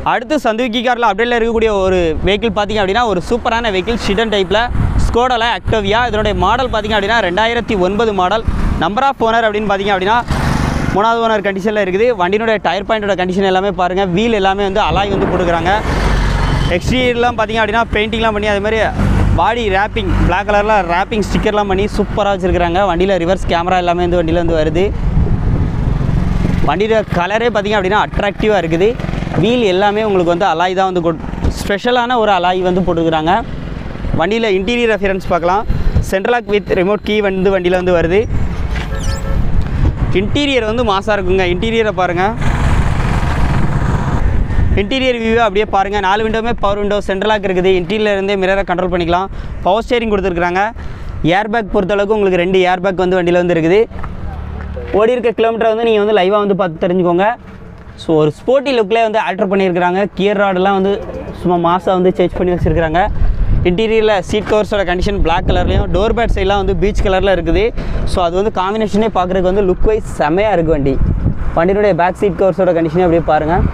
அடுத்து சந்துவிக்கி காரில் அப்டேட்டில் இருக்கக்கூடிய ஒரு வெஹிக்கிள் பார்த்தீங்க அப்படின்னா ஒரு சூப்பரான வெஹிக்கிள் ஷிடன் டைப்பில் ஸ்கோடாவில் ஆக்டோவியா இதனுடைய மாடல் பார்த்தீங்க அப்படின்னா ரெண்டாயிரத்தி ஒன்பது மாடல் நம்பர் ஆஃப் ஓனர் அப்படின்னு பார்த்தீங்க அப்படின்னா மூணாவது ஓனர் கண்டிஷனில் இருக்குது வண்டியினுடைய டயர் பாயிண்டோட கண்டிஷன் எல்லாமே பாருங்கள் வீல் எல்லாமே வந்து அலாய் வந்து போட்டுக்கிறாங்க எக்ஸ்டீரியர்லாம் பார்த்தீங்க அப்படின்னா பெயிண்டிங்லாம் பண்ணி அது மாதிரி பாடி ரேப்பிங் Black கலரில் ரேப்பிங் ஸ்டிக்கர்லாம் பண்ணி சூப்பராக வச்சுருக்காங்க வண்டியில் ரிவர்ஸ் கேமரா எல்லாமே வந்து வண்டியில் வந்து வருது வண்டியோட கலரே பார்த்தீங்க அப்படின்னா அட்ராக்டிவாக இருக்குது வீல் எல்லாமே உங்களுக்கு வந்து அலாய் தான் வந்து ஸ்பெஷலான ஒரு அலாய் வந்து போட்டுக்கிறாங்க வண்டியில் இன்டீரியர் ரெஃபரன்ஸ் பார்க்கலாம் சென்ட்ரலாக் வித் ரிமோட் கீ வந்து வண்டியில் வந்து வருது இன்டீரியர் வந்து மாசாக இருக்குங்க இன்டீரியரை பாருங்கள் இன்டீரியர் வியூவை அப்படியே பாருங்கள் நாலு விண்டோமே பவர் விண்டோ சென்ட்ரலாக் இருக்குது இன்டீரியர் இருந்தே மிரரை கண்ட்ரோல் பண்ணிக்கலாம் பவர் ஸ்டேரிங் கொடுத்துருக்குறாங்க ஏர்பேக் பொறுத்தளவுக்கு உங்களுக்கு ரெண்டு ஏர்பேக் வந்து வண்டியில் வந்து இருக்குது ஓடி இருக்க கிலோமீட்டர் வந்து நீங்கள் வந்து லைவாக வந்து பார்த்து தெரிஞ்சுக்கோங்க ஸோ ஒரு ஸ்போர்ட்டி லுக்கில் வந்து ஆல்டர் பண்ணியிருக்கிறாங்க கியர் ராடெல்லாம் வந்து சும்மா மாசாக வந்து சேஞ்ச் பண்ணி வச்சுருக்காங்க இன்டீரியரில் சீட் கவர்ஸோட கண்டிஷன் Black கலர்லேயும் டோர் பேட் சைட்லாம் வந்து பீச் கலரில் இருக்குது ஸோ அது வந்து காம்பினேஷனே பார்க்குறதுக்கு வந்து லுக் வைஸ் செமையாக இருக்குது வண்டி வண்டியினுடைய பேக் சீட் கவர்ஸோட கண்டிஷனே அப்படியே பாருங்கள்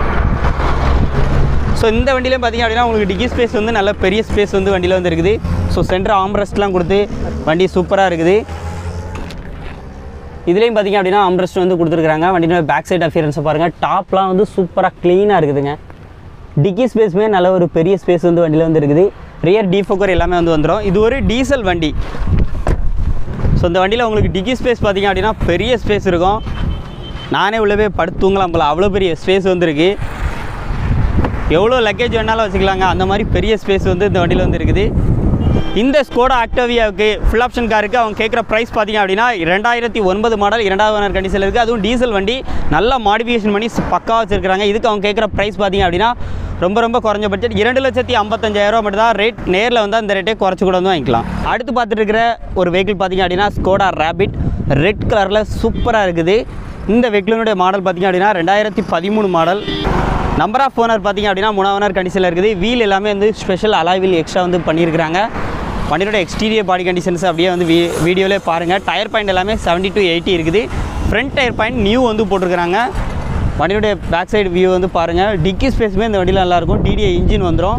ஸோ இந்த வண்டியிலையும் பார்த்தீங்க அப்படின்னா உங்களுக்கு டிக்கி ஸ்பேஸ் வந்து நல்ல பெரிய ஸ்பேஸ் வந்து வண்டியில் வந்து இருக்குது ஸோ சென்டர் ஆம்ரெஸ்ட்லாம் கொடுத்து வண்டி சூப்பராக இருக்குது இதுலேயும் பார்த்தீங்க அப்படின்னா ஆம்ரெஸ்ட் வந்து கொடுத்துருக்காங்க வண்டியோட பேக் சைடு அஃபியரன்ஸை பாருங்கள் டாப்லாம் வந்து சூப்பராக க்ளீனாக இருக்குதுங்க டிக்கி ஸ்பேஸுமே நல்ல ஒரு பெரிய ஸ்பேஸ் வந்து வண்டியில் வந்து இருக்குது ரியர் டீஃபோக்கர் எல்லாமே வந்து வந்துடும் இது ஒரு டீசல் வண்டி ஸோ இந்த வண்டியில் உங்களுக்கு டிக்கி ஸ்பேஸ் பார்த்தீங்க அப்படின்னா பெரிய ஸ்பேஸ் இருக்கும் நானே உள்ளே போய் படுத்து தூங்கலாம் போல அவ்வளோ பெரிய ஸ்பேஸ் வந்துருக்கு எவ்வளோ லக்கேஜ் வேணாலும் வச்சுக்கலாங்க அந்த மாதிரி பெரிய ஸ்பேஸ் வந்து இந்த வண்டியில் வந்து இருக்குது இந்த ஸ்கோடா ஆக்டோவியாவுக்கு ஃபுல் ஆப்ஷன் காருக்கு அவங்க கேட்குற ப்ரைஸ் பார்த்தீங்க அப்படின்னா ரெண்டாயிரத்தி ஒன்பது மாடல் இரண்டாவது ஓனர் கண்டிஷனில் இருக்குது அதுவும் டீசல் வண்டி நல்லா மாடிஃபிகேஷன் பண்ணி பக்காவாக வச்சுருக்காங்க இதுக்கு அவங்க கேட்குற ப்ரைஸ் பார்த்தீங்க அப்படின்னா ரொம்ப ரொம்ப குறைஞ்ச பட்ஜெட் இரண்டு லட்சத்தி ஐம்பத்தஞ்சாயிரம் மட்டும் தான் ரேட் நேரில் வந்து அந்த ரேட்டே குறைச்சி கூட வந்து வாங்கிக்கலாம் அடுத்து பார்த்துட்டு இருக்கிற ஒரு வெஹிக்கிள் பார்த்தீங்க அப்படின்னா ஸ்கோடா ரேபிட் ரெட் கலரில் சூப்பராக இருக்குது இந்த வெஹிக்கிளினுடைய மாடல் பார்த்தீங்க அப்படின்னா ரெண்டாயிரத்தி பதிமூணு மாடல் நம்பர் ஆஃப் ஓனர் பார்த்தீங்க அப்படின்னா மூணாவது ஓனர் கண்டிஷனில் இருக்குது வீல் எல்லாமே வந்து ஸ்பெஷல் அலாய் வீல் எக்ஸ்ட்ரா வந்து பண்ணியிருக்கிறாங்க வண்டியோட எக்ஸ்டீரியர் பாடி கண்டிஷன்ஸ் அப்படியே வந்து வீ வீடியோலே பாருங்கள் டயர் பாயிண்ட் எல்லாமே 70 டு எயிட்டி இருக்குது ஃப்ரண்ட் டயர் பாயிண்ட் நியூ வந்து போட்டிருக்கிறாங்க வண்டியோடைய பேக் சைடு வியூ வந்து பாருங்கள் டிக்கி ஸ்பேஸுமே இந்த வண்டியில் நல்லாயிருக்கும் டிடிஏ இன்ஜின் வந்துடும்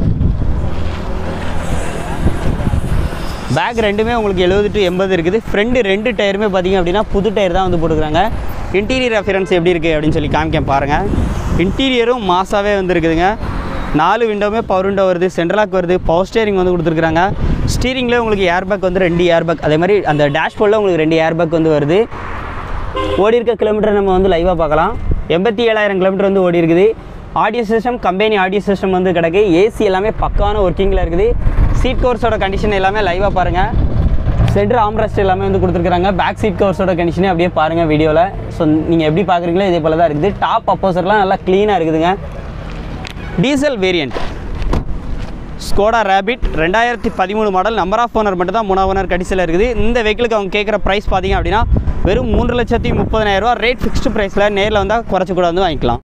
பேக் ரெண்டுமே உங்களுக்கு எழுபது டு எண்பது இருக்குது ஃப்ரண்ட் ரெண்டு டயருமே பார்த்தீங்க அப்படின்னா புது டயர் தான் வந்து போட்டுக்கிறாங்க இன்டீரியர் ரெஃபரன்ஸ் எப்படி இருக்குது அப்படின்னு சொல்லி காமிக்க பாருங்கள் இன்டீரியரும் மாசாவே வந்துருக்குதுங்க நாலு விண்டோவுமே பவர் விண்டோ வருது சென்ட்ரலாக் வருது பவர் ஸ்டேரிங் வந்து கொடுத்துருக்குறாங்க ஸ்டீரிங்கில் உங்களுக்கு ஏர்பேக் வந்து ரெண்டு ஏர்பேக் அதே மாதிரி அந்த டேஷ்போர்டில் உங்களுக்கு ரெண்டு ஏர்பேக் வந்து வருது ஓடி இருக்க கிலோமீட்டர் நம்ம வந்து லைவாக பார்க்கலாம் எண்பத்தி ஏழாயிரம் கிலோமீட்டர் வந்து ஓடி இருக்குது audio system company audio system வந்து கிடக்கு ஏசி எல்லாமே பக்கான ஒர்க்கிங்கில் இருக்குது சீட் கவர்ஸோட கண்டிஷன் எல்லாமே லைவாக பாருங்கள் சென்டர் ஆம்ரெஸ்ட் எல்லாமே வந்து கொடுத்துருக்காங்க பேக் சீட் கவர்ஸோட கண்டிஷனே அப்படியே பாருங்கள் வீடியோவில் ஸோ நீங்கள் எப்படி பார்க்குறீங்களோ இதே போல் தான் இருக்குது டாப் அப்போசர்லாம் நல்லா க்ளீனாக இருக்குதுங்க டீசல் வேரியண்ட் ஸ்கோடா ரேபிட் ரெண்டாயிரத்தி பதிமூணு மாடல் நம்பர் ஆஃப் ஓனர் மட்டும் தான் மூணாவது ஓனர் கடிசில் இருக்குது இந்த வெஹிக்கிளுக்கு அவங்க கேட்குற ப்ரைஸ் பார்த்தீங்க அப்படின்னா வெறும் மூன்று லட்சத்தி முப்பதனாயிரரூவா ரேட் ஃபிக்ஸ்டு ப்ரைஸில் நேரில் வந்தால் குறைச்சி கூட வந்து வாங்கிக்கலாம்